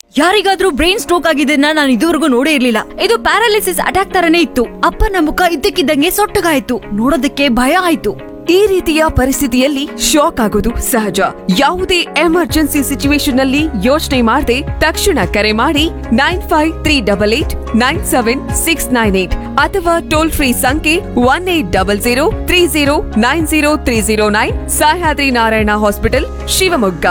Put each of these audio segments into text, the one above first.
ಯಾರಿಗಾದ್ರೂ brain stroke ಆಗಿದ್ದನ್ನ ನಾನು ಇದುವರೆಗೂ ನೋಡೇ ಇರ್ಲಿಲ್ಲ ಇದು ಪ್ಯಾರಾಲಿಸಿಸ್ ಅಟ್ಯಾಕ್ ತರನೇ ಇತ್ತು ಅಪ್ಪನ ಮುಖ ಇದ್ದಕ್ಕಿದ್ದಂಗೆ ಸೊಟ್ಟಗಾಯ್ತು ನೋಡೋದಕ್ಕೆ ಭಯ ಆಯ್ತು ಈ ರೀತಿಯ ಪರಿಸ್ಥಿತಿಯಲ್ಲಿ ಶಾಕ್ ಆಗೋದು ಸಹಜ ಯಾವುದೇ ಎಮರ್ಜೆನ್ಸಿ ಸಿಚುವೇಶನ್ ನಲ್ಲಿ ಯೋಚನೆ ಮಾಡದೆ ತಕ್ಷಣ ಕರೆ ಮಾಡಿ nine five three double eight nine seven six nine eight ಅಥವಾ ಟೋಲ್ ಫ್ರೀ ಸಂಖ್ಯೆ one eight double zero three zero nine zero three zero nine Sahyadri Narayana hospital Shivamogga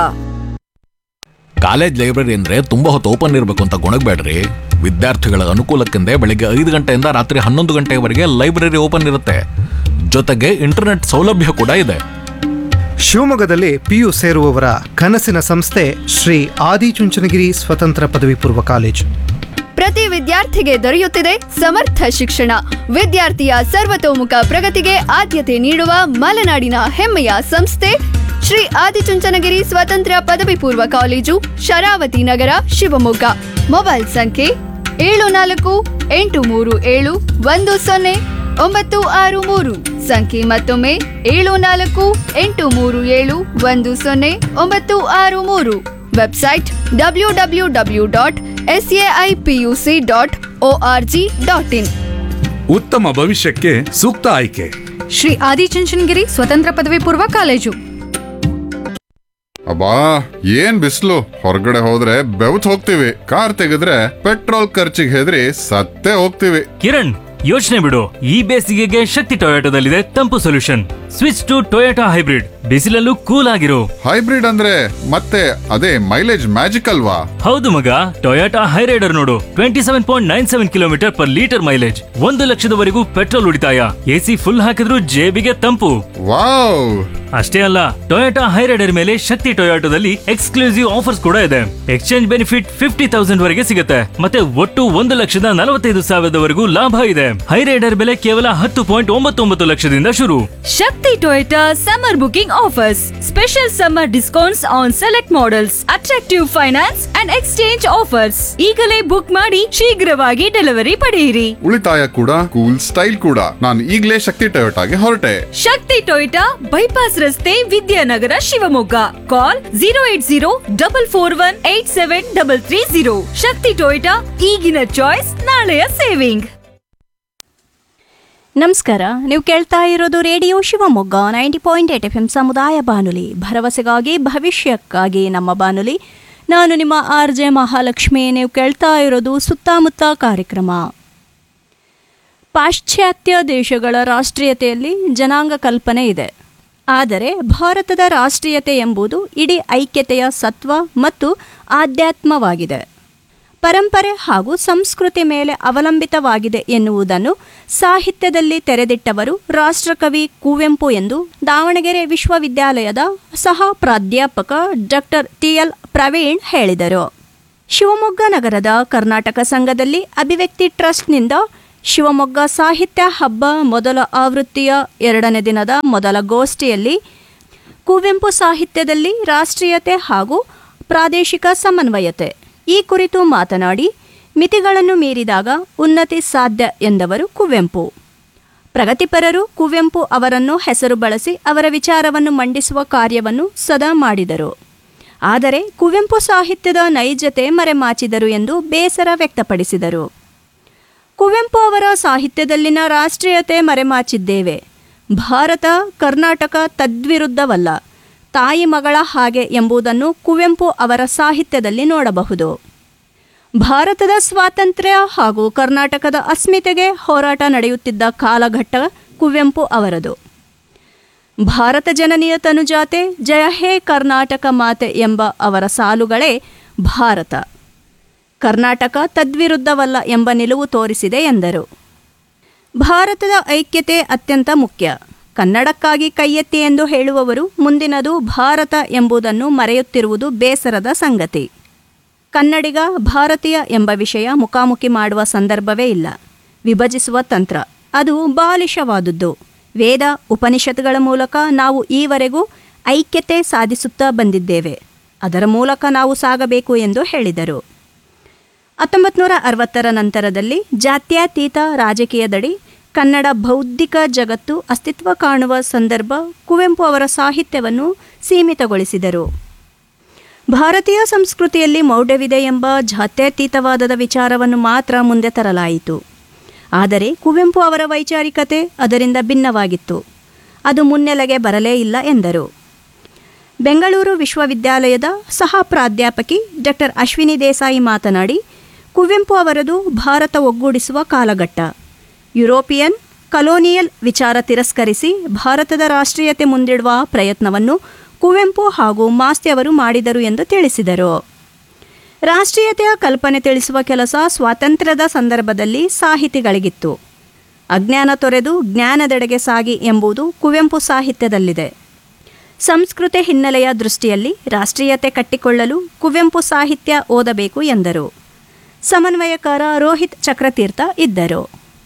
college library ಅಂದ್ರೆ ತುಂಬಾ ಹೊತ್ತು ಓಪನ್ ಇರಬೇಕು ಅಂತ ಗೊಣಗಬೇಡ್ರಿ ವಿದ್ಯಾರ್ಥಿಗಳ ಅನುಕೂಲಕ್ಕೆಂದೇ ಬೆಳಿಗ್ಗೆ ಐದು ಗಂಟೆಯಿಂದ ರಾತ್ರಿ ಹನ್ನೊಂದು ಗಂಟೆವರೆಗೆ ಲೈಬ್ರರಿ ಓಪನ್ ಇರುತ್ತೆ ಜೊತೆಗೆ ಇಂಟರ್ನೆಟ್ ಸೌಲಭ್ಯ ಕೂಡ ಇದೆ ಶಿವಮೊಗ್ಗದಲ್ಲಿ ಪಿಯು ಸೇರುವವರ ಕನಸಿನ ಸಂಸ್ಥೆ ಶ್ರೀ ಆದಿಚುಂಚನಗಿರಿ ಸ್ವತಂತ್ರ ಪದವಿ ಪೂರ್ವ ಕಾಲೇಜು ಪ್ರತಿ ವಿದ್ಯಾರ್ಥಿಗೆ ದೊರೆಯುತ್ತಿದೆ ಸಮರ್ಥ ಶಿಕ್ಷಣ ವಿದ್ಯಾರ್ಥಿಯ ಸರ್ವತೋಮುಖ ಪ್ರಗತಿಗೆ ಆದ್ಯತೆ ನೀಡುವ ಮಲೆನಾಡಿನ ಹೆಮ್ಮೆಯ ಸಂಸ್ಥೆ ಶ್ರೀ ಆದಿಚುಂಚನಗಿರಿ ಸ್ವತಂತ್ರ ಪದವಿ ಪೂರ್ವ ಕಾಲೇಜು ಶರಾವತಿ ನಗರ ಶಿವಮೊಗ್ಗ ಮೊಬೈಲ್ ಸಂಖ್ಯೆ ಏಳು ನಾಲ್ಕು ಎಂಟು ಮೂರು ಏಳು ಒಂದು ಸೊನ್ನೆ ಒಂಬತ್ತು ಆರು ಮೂರು ಸಂಖ್ಯೆ ಮತ್ತೊಮ್ಮೆ ಏಳು ನಾಲ್ಕು ಎಂಟು ಮೂರು ಏಳು ಒಂದು ಸೊನ್ನೆ ಒಂಬತ್ತು ಆರು ಮೂರು website W W W dot S A I P U C dot O R G dot in ಉತ್ತಮ ಭವಿಷ್ಯಕ್ಕೆ ಸೂಕ್ತ ಆಯ್ಕೆ ಶ್ರೀ ಆದಿಚುಂಚನಗಿರಿ ಸ್ವತಂತ್ರ ಪದವಿ ಪೂರ್ವ ಕಾಲೇಜು ಅಬ್ಬಾ ಏನ್ ಬಿಸಿಲು ಹೊರಗಡೆ ಹೋದ್ರೆ ಬೆವತ್ ಹೋಗ್ತೀವಿ ಕಾರ್ ತೆಗೆದ್ರೆ ಪೆಟ್ರೋಲ್ ಖರ್ಚಿಗೆ ಹೆದರಿ ಸತ್ತೇ ಹೋಗ್ತೀವಿ ಕಿರಣ್ ಯೋಚನೆ ಬಿಡು ಈ ಬೇಸಿಗೆಗೆ ಶಕ್ತಿ ಟೊಯೋಟೋದಲ್ಲಿದೆ ತಂಪು solution switch to Toyota hybrid ಬಿಸಿಲಲ್ಲೂ ಕೂಲ್ ಆಗಿರು ಹೈಬ್ರಿಡ್ ಅಂದ್ರೆ ಮತ್ತೆ ಅದೇ ಮೈಲೇಜ್ ಮ್ಯಾಜಿಕ್ ಅಲ್ವಾ ಹೌದು ಮಗ ಟೊಯೋಟಾ ಹೈರೈಡರ್ ನೋಡು twenty seven point nine seven kilometre per litre mileage ಒಂದು ಲಕ್ಷದವರೆಗೂ ಪೆಟ್ರೋಲ್ ಉಳಿತಾಯ ಎಸಿ ಫುಲ್ ಹಾಕಿದ್ರೂ ಜೇಬಿಗೆ ತಂಪು ವಾವ್ ಅಷ್ಟೇ ಅಲ್ಲ ಟೊಯೋಟಾ ಹೈರೈಡರ್ ಮೇಲೆ ಶಕ್ತಿ ಟೊಯೋಟೋದಲ್ಲಿ ಎಕ್ಸ್ಕ್ಲೂಸಿವ್ ಆಫರ್ಸ್ ಕೂಡ ಇದೆ ಎಕ್ಸ್ಚೇಂಜ್ ಬೆನಿಫಿಟ್ ಫಿಫ್ಟಿ ತೌಸಂಡ್ ವರೆಗೆ ಸಿಗುತ್ತೆ ಮತ್ತೆ ಒಟ್ಟು ಒಂದು ಲಕ್ಷದ ನಲವತ್ತೈದು ಸಾವಿರದವರೆಗೂ ಲಾಭ ಇದೆ ಹೈರೈಡರ್ ಬೆಲೆ ಕೇವಲ ಹತ್ತು ಪಾಯಿಂಟ್ ಒಂಬತ್ತೊಂಬತ್ತು ಲಕ್ಷದಿಂದ ಶುರು Shakti Toyota summer booking offers special summer discounts on select models attractive finance and exchange offers ಈಗಲೇ ಬುಕ್ ಮಾಡಿ ಶೀಘ್ರವಾಗಿ ಡೆಲಿವರಿ ಪಡೆಯಿರಿ ಉಳಿತಾಯ ಕೂಡ ಕೂಲ್ ಸ್ಟೈಲ್ ಕೂಡ ನಾನು ಈಗ್ಲೇ ಶಕ್ತಿ ಟೊಯೋಟಾಗೆ ಹೊರಟೆ ಶಕ್ತಿ ಟೊಯೋಟಾ ಬೈಪಾಸ್ ರಸ್ತೆ Vidyanagar Shivamogga call zero eight zero double four one eight seven double three zero Shakti Toyota ಈಗಿನ ಚಾಯ್ಸ್ ನಾಳೆಯ ಸೇವಿಂಗ್ ನಮಸ್ಕಾರ ನೀವು ಕೇಳ್ತಾ ಇರೋದು radio Shivamogga ninety point eight F M ಸಮುದಾಯ ಬಾನುಲಿ ಭರವಸೆಗಾಗಿ ಭವಿಷ್ಯಕ್ಕಾಗಿ ನಮ್ಮ ಬಾನುಲಿ ನಾನು ನಿಮ್ಮ ಆರ್ ಜೆ ಮಹಾಲಕ್ಷ್ಮಿ ನೀವು ಕೇಳ್ತಾ ಇರೋದು ಸುತ್ತಮುತ್ತ ಕಾರ್ಯಕ್ರಮ ಪಾಶ್ಚಾತ್ಯ ದೇಶಗಳ ರಾಷ್ಟ್ರೀಯತೆಯಲ್ಲಿ ಜನಾಂಗ ಕಲ್ಪನೆ ಇದೆ ಆದರೆ ಭಾರತದ ರಾಷ್ಟ್ರೀಯತೆ ಎಂಬುದು ಇಡೀ ಐಕ್ಯತೆಯ ಸತ್ವ ಮತ್ತು ಆಧ್ಯಾತ್ಮವಾಗಿದೆ ಪರಂಪರೆ ಹಾಗೂ ಸಂಸ್ಕೃತಿ ಮೇಲೆ ಅವಲಂಬಿತವಾಗಿದೆ ಎನ್ನುವುದನ್ನು ಸಾಹಿತ್ಯದಲ್ಲಿ ತೆರೆದಿಟ್ಟವರು ರಾಷ್ಟ್ರಕವಿ ಕುವೆಂಪು ಎಂದು ದಾವಣಗೆರೆ ವಿಶ್ವವಿದ್ಯಾಲಯದ ಸಹ ಪ್ರಾಧ್ಯಾಪಕ ಡಾಕ್ಟರ್ ಟಿ ಎಲ್ ಪ್ರವೀಣ್ ಹೇಳಿದರು ಶಿವಮೊಗ್ಗ ನಗರದ ಕರ್ನಾಟಕ ಸಂಘದಲ್ಲಿ ಅಭಿವ್ಯಕ್ತಿ ಟ್ರಸ್ಟ್ನಿಂದ ಶಿವಮೊಗ್ಗ ಸಾಹಿತ್ಯ ಹಬ್ಬ ಮೊದಲ ಆವೃತ್ತಿಯ ಎರಡನೇ ದಿನದ ಮೊದಲ ಗೋಷ್ಠಿಯಲ್ಲಿ ಕುವೆಂಪು ಸಾಹಿತ್ಯದಲ್ಲಿ ರಾಷ್ಟ್ರೀಯತೆ ಹಾಗೂ ಪ್ರಾದೇಶಿಕ ಸಮನ್ವಯತೆ ಈ ಕುರಿತು ಮಾತನಾಡಿ ಮಿತಿಗಳನ್ನು ಮೀರಿದಾಗ ಉನ್ನತಿ ಸಾಧ್ಯ ಎಂದವರು ಕುವೆಂಪು ಪ್ರಗತಿಪರರು ಕುವೆಂಪು ಅವರನ್ನು ಹೆಸರು ಬಳಸಿ ಅವರ ವಿಚಾರವನ್ನು ಮಂಡಿಸುವ ಕಾರ್ಯವನ್ನು ಸದಾ ಮಾಡಿದರು ಆದರೆ ಕುವೆಂಪು ಸಾಹಿತ್ಯದ ನೈಜತೆ ಮರೆಮಾಚಿದರು ಎಂದು ಬೇಸರ ವ್ಯಕ್ತಪಡಿಸಿದರು ಕುವೆಂಪು ಅವರ ಸಾಹಿತ್ಯದಲ್ಲಿನ ರಾಷ್ಟ್ರೀಯತೆ ಮರೆಮಾಚಿದ್ದೇವೆ ಭಾರತ ಕರ್ನಾಟಕ ತದ್ವಿರುದ್ಧವಲ್ಲ ತಾಯಿ ಮಗಳ ಹಾಗೆ ಎಂಬುದನ್ನು ಕುವೆಂಪು ಅವರ ಸಾಹಿತ್ಯದಲ್ಲಿ ನೋಡಬಹುದು ಭಾರತದ ಸ್ವಾತಂತ್ರ್ಯ ಹಾಗೂ ಕರ್ನಾಟಕದ ಅಸ್ಮಿತೆಗೆ ಹೋರಾಟ ನಡೆಯುತ್ತಿದ್ದ ಕಾಲಘಟ್ಟ ಕುವೆಂಪು ಅವರದು ಭಾರತ ಜನನಿಯ ತನುಜಾತೆ ಜಯ ಹೇ ಕರ್ನಾಟಕ ಮಾತೆ ಎಂಬ ಅವರ ಸಾಲುಗಳೇ ಭಾರತ ಕರ್ನಾಟಕ ತದ್ವಿರುದ್ಧವಲ್ಲ ಎಂಬ ನಿಲುವು ತೋರಿಸಿದೆ ಎಂದರು ಭಾರತದ ಐಕ್ಯತೆ ಅತ್ಯಂತ ಮುಖ್ಯ ಕನ್ನಡಕ್ಕಾಗಿ ಕೈಯೆತ್ತಿ ಎಂದು ಹೇಳುವವರು ಮುಂದಿನದು ಭಾರತ ಎಂಬುದನ್ನು ಮರೆಯುತ್ತಿರುವುದು ಬೇಸರದ ಸಂಗತಿ ಕನ್ನಡಿಗ ಭಾರತೀಯ ಎಂಬ ವಿಷಯ ಮುಖಾಮುಖಿ ಮಾಡುವ ಸಂದರ್ಭವೇ ಇಲ್ಲ ವಿಭಜಿಸುವ ತಂತ್ರ ಅದು ಬಾಲಿಶವಾದುದು ವೇದ ಉಪನಿಷತ್ತುಗಳ ಮೂಲಕ ನಾವು ಈವರೆಗೂ ಐಕ್ಯತೆ ಸಾಧಿಸುತ್ತಾ ಬಂದಿದ್ದೇವೆ ಅದರ ಮೂಲಕ ನಾವು ಸಾಗಬೇಕು ಎಂದು ಹೇಳಿದರು ಹತ್ತೊಂಬತ್ತು ನೂರ ಅರವತ್ತರ ನಂತರದಲ್ಲಿ ಜಾತ್ಯತೀತ ರಾಜಕೀಯದಡಿ ಕನ್ನಡ ಬೌದ್ಧಿಕ ಜಗತ್ತು ಅಸ್ತಿತ್ವ ಕಾಣುವ ಸಂದರ್ಭ ಕುವೆಂಪು ಅವರ ಸಾಹಿತ್ಯವನ್ನು ಸೀಮಿತಗೊಳಿಸಿದರು ಭಾರತೀಯ ಸಂಸ್ಕೃತಿಯಲ್ಲಿ ಮೌಢ್ಯವಿದೆ ಎಂಬ ಜಾತ್ಯತೀತವಾದದ ವಿಚಾರವನ್ನು ಮಾತ್ರ ಮುಂದೆ ತರಲಾಯಿತು ಆದರೆ ಕುವೆಂಪು ಅವರ ವೈಚಾರಿಕತೆ ಅದರಿಂದ ಭಿನ್ನವಾಗಿತ್ತು ಅದು ಮುನ್ನೆಲೆಗೆ ಬರಲೇ ಇಲ್ಲ ಎಂದರು ಬೆಂಗಳೂರು ವಿಶ್ವವಿದ್ಯಾಲಯದ ಸಹ ಪ್ರಾಧ್ಯಾಪಕಿ ಡಾಕ್ಟರ್ ಅಶ್ವಿನಿ ದೇಸಾಯಿ ಮಾತನಾಡಿ ಕುವೆಂಪು ಅವರದು ಭಾರತ ಒಗ್ಗೂಡಿಸುವ ಕಾಲಘಟ್ಟ ಯುರೋಪಿಯನ್ ಕಲೋನಿಯಲ್ ವಿಚಾರ ತಿರಸ್ಕರಿಸಿ ಭಾರತದ ರಾಷ್ಟ್ರೀಯತೆ ಮುಂದಿಡುವ ಪ್ರಯತ್ನವನ್ನು ಕುವೆಂಪು ಹಾಗೂ ಮಾಸ್ತಿ ಅವರು ಮಾಡಿದರು ಎಂದು ತಿಳಿಸಿದರು ರಾಷ್ಟ್ರೀಯತೆಯ ಕಲ್ಪನೆ ತಿಳಿಸುವ ಕೆಲಸ ಸ್ವಾತಂತ್ರ್ಯದ ಸಂದರ್ಭದಲ್ಲಿ ಸಾಹಿತಿಗಳಿಗಿತ್ತು ಅಜ್ಞಾನ ತೊರೆದು ಜ್ಞಾನದೆಡೆಗೆ ಸಾಗಿ ಎಂಬುದು ಕುವೆಂಪು ಸಾಹಿತ್ಯದಲ್ಲಿದೆ ಸಂಸ್ಕೃತಿ ಹಿನ್ನೆಲೆಯ ದೃಷ್ಟಿಯಲ್ಲಿ ರಾಷ್ಟ್ರೀಯತೆ ಕಟ್ಟಿಕೊಳ್ಳಲು ಕುವೆಂಪು ಸಾಹಿತ್ಯ ಓದಬೇಕು ಎಂದರು ಸಮನ್ವಯಕಾರ ರೋಹಿತ್ ಚಕ್ರತೀರ್ಥ ಇದ್ದರು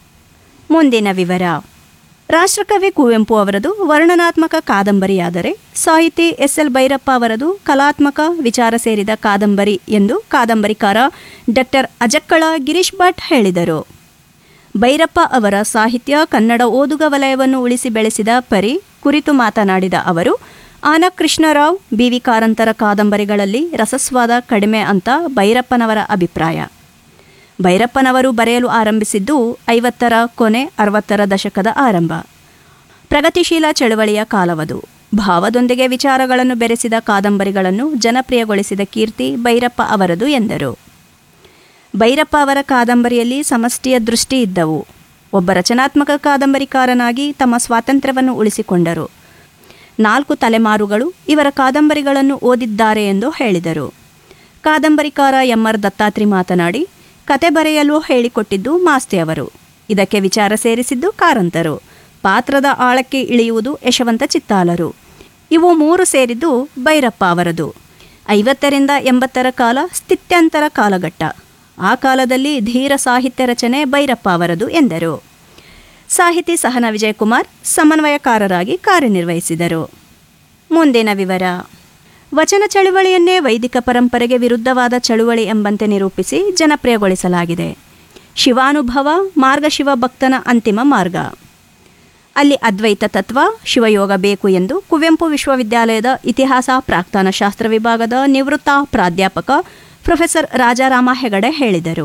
ಮುಂದಿನ ವಿವರ ರಾಷ್ಟ್ರಕವಿ ಕುವೆಂಪು ಅವರದು ವರ್ಣನಾತ್ಮಕ ಕಾದಂಬರಿಯಾದರೆ ಸಾಹಿತಿ ಎಸ್ ಎಲ್ ಭೈರಪ್ಪ ಅವರದು ಕಲಾತ್ಮಕ ವಿಚಾರ ಸೇರಿದ ಕಾದಂಬರಿ ಎಂದು ಕಾದಂಬರಿಕಾರ ಡಾಕ್ಟರ್ ಅಜಕ್ಕಳ ಗಿರೀಶ್ ಭಟ್ ಹೇಳಿದರು ಭೈರಪ್ಪ ಅವರ ಸಾಹಿತ್ಯ ಕನ್ನಡ ಓದುಗ ವಲಯವನ್ನು ಉಳಿಸಿ ಬೆಳೆಸಿದ ಪರಿ ಕುರಿತು ಮಾತನಾಡಿದ ಅವರು ಆನ ಕೃಷ್ಣರಾವ್ ಬಿ ವಿ ಕಾರಂತರ ಕಾದಂಬರಿಗಳಲ್ಲಿ ರಸಸ್ವಾದ ಕಡಿಮೆ ಅಂತ ಭೈರಪ್ಪನವರ ಅಭಿಪ್ರಾಯ ಭೈರಪ್ಪನವರು ಬರೆಯಲು ಆರಂಭಿಸಿದ್ದು ಐವತ್ತರ ಕೊನೆ ಅರವತ್ತರ ದಶಕದ ಆರಂಭ ಪ್ರಗತಿಶೀಲ ಚಳವಳಿಯ ಕಾಲವದು ಭಾವದೊಂದಿಗೆ ವಿಚಾರಗಳನ್ನು ಬೆರೆಸಿದ ಕಾದಂಬರಿಗಳನ್ನು ಜನಪ್ರಿಯಗೊಳಿಸಿದ ಕೀರ್ತಿ ಭೈರಪ್ಪ ಅವರದು ಎಂದರು ಭೈರಪ್ಪ ಅವರ ಕಾದಂಬರಿಯಲ್ಲಿ ಸಮಷ್ಟಿಯ ದೃಷ್ಟಿ ಇದ್ದವು ಒಬ್ಬ ರಚನಾತ್ಮಕ ಕಾದಂಬರಿಕಾರನಾಗಿ ತಮ್ಮ ಸ್ವಾತಂತ್ರ್ಯವನ್ನು ಉಳಿಸಿಕೊಂಡರು ನಾಲ್ಕು ತಲೆಮಾರುಗಳು ಇವರ ಕಾದಂಬರಿಗಳನ್ನು ಓದಿದ್ದಾರೆ ಎಂದು ಹೇಳಿದರು ಕಾದಂಬರಿಕಾರ ಎಂ ಆರ್ ದತ್ತಾತ್ರಿ ಮಾತನಾಡಿ ಕತೆ ಬರೆಯಲು ಹೇಳಿಕೊಟ್ಟಿದ್ದು ಮಾಸ್ತಿ ಅವರು ಇದಕ್ಕೆ ವಿಚಾರ ಸೇರಿಸಿದ್ದು ಕಾರಂತರು ಪಾತ್ರದ ಆಳಕ್ಕೆ ಇಳಿಯುವುದು ಯಶವಂತ ಚಿತ್ತಾಲರು ಇವು ಮೂರು ಸೇರಿದ್ದು ಭೈರಪ್ಪ ಅವರದು ಐವತ್ತರಿಂದ ಎಂಬತ್ತರ ಕಾಲ ಸ್ಥಿತ್ಯಂತರ ಕಾಲಘಟ್ಟ ಆ ಕಾಲದಲ್ಲಿ ಧೀರ ಸಾಹಿತ್ಯ ರಚನೆ ಭೈರಪ್ಪ ಅವರದು ಎಂದರು ಸಾಹಿತಿ ಸಹನ ವಿಜಯಕುಮಾರ್ ಸಮನ್ವಯಕಾರರಾಗಿ ಕಾರ್ಯನಿರ್ವಹಿಸಿದರು ಮುಂದಿನ ವಿವರ ವಚನ ಚಳುವಳಿಯನ್ನೇ ವೈದಿಕ ಪರಂಪರೆಗೆ ವಿರುದ್ಧವಾದ ಚಳುವಳಿ ಎಂಬಂತೆ ನಿರೂಪಿಸಿ ಜನಪ್ರಿಯಗೊಳಿಸಲಾಗಿದೆ ಶಿವಾನುಭವ ಮಾರ್ಗಶಿವ ಭಕ್ತನ ಅಂತಿಮ ಮಾರ್ಗ ಅಲ್ಲಿ ಅದ್ವೈತ ತತ್ವ ಶಿವಯೋಗ ಬೇಕು ಎಂದು ಕುವೆಂಪು ವಿಶ್ವವಿದ್ಯಾಲಯದ ಇತಿಹಾಸ ಪ್ರಾಕ್ತನ ಶಾಸ್ತ್ರ ವಿಭಾಗದ ನಿವೃತ್ತ ಪ್ರಾಧ್ಯಾಪಕ ಪ್ರೊಫೆಸರ್ ರಾಜಾರಾಮ ಹೆಗಡೆ ಹೇಳಿದರು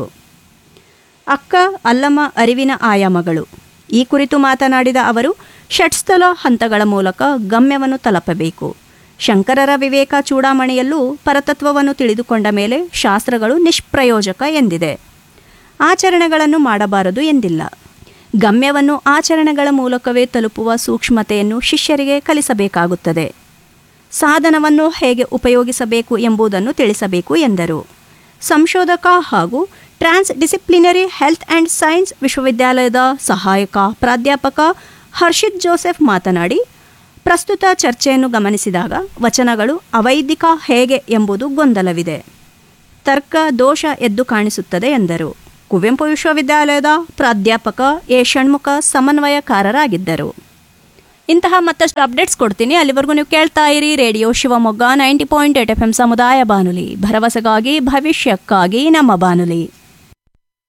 ಅಕ್ಕ ಅಲ್ಲಮ್ಮ ಅರಿವಿನ ಆಯಾಮಗಳು ಈ ಕುರಿತು ಮಾತನಾಡಿದ ಅವರು ಷಟ್ಸ್ಥಲ ಹಂತಗಳ ಮೂಲಕ ಗಮ್ಯವನ್ನು ತಲುಪಬೇಕು ಶಂಕರರ ವಿವೇಕ ಚೂಡಾಮಣಿಯಲ್ಲೂ ಪರತತ್ವವನ್ನು ತಿಳಿದುಕೊಂಡ ಮೇಲೆ ಶಾಸ್ತ್ರಗಳು ನಿಷ್ಪ್ರಯೋಜಕ ಎಂದಿದೆ ಆಚರಣೆಗಳನ್ನು ಮಾಡಬಾರದು ಎಂದಿಲ್ಲ ಗಮ್ಯವನ್ನು ಆಚರಣೆಗಳ ಮೂಲಕವೇ ತಲುಪುವ ಸೂಕ್ಷ್ಮತೆಯನ್ನು ಶಿಷ್ಯರಿಗೆ ಕಲಿಸಬೇಕಾಗುತ್ತದೆ ಸಾಧನವನ್ನು ಹೇಗೆ ಉಪಯೋಗಿಸಬೇಕು ಎಂಬುದನ್ನು ತಿಳಿಸಬೇಕು ಎಂದರು ಸಂಶೋಧಕ ಹಾಗೂ transdisciplinary health and science ವಿಶ್ವವಿದ್ಯಾಲಯದ ಸಹಾಯಕ ಪ್ರಾಧ್ಯಾಪಕ ಹರ್ಷಿತ್ ಜೋಸೆಫ್ ಮಾತನಾಡಿ ಪ್ರಸ್ತುತ ಚರ್ಚೆಯನ್ನು ಗಮನಿಸಿದಾಗ ವಚನಗಳು ಅವೈದಿಕ ಹೇಗೆ ಎಂಬುದು ಗೊಂದಲವಿದೆ ತರ್ಕ ದೋಷ ಎದ್ದು ಕಾಣಿಸುತ್ತದೆ ಎಂದರು ಕುವೆಂಪು ವಿಶ್ವವಿದ್ಯಾಲಯದ ಪ್ರಾಧ್ಯಾಪಕ ಎ ಷಣ್ಮುಖ ಸಮನ್ವಯಕಾರರಾಗಿದ್ದರು ಇಂತಹ ಮತ್ತಷ್ಟು ಅಪ್ಡೇಟ್ಸ್ ಕೊಡ್ತೀನಿ ಅಲ್ಲಿವರೆಗೂ ನೀವು ಕೇಳ್ತಾ ಇರಿ radio Shivamogga ninety point eight F M ಸಮುದಾಯ ಬಾನುಲಿ ಭರವಸೆಗಾಗಿ ಭವಿಷ್ಯಕ್ಕಾಗಿ ನಮ್ಮ ಬಾನುಲಿ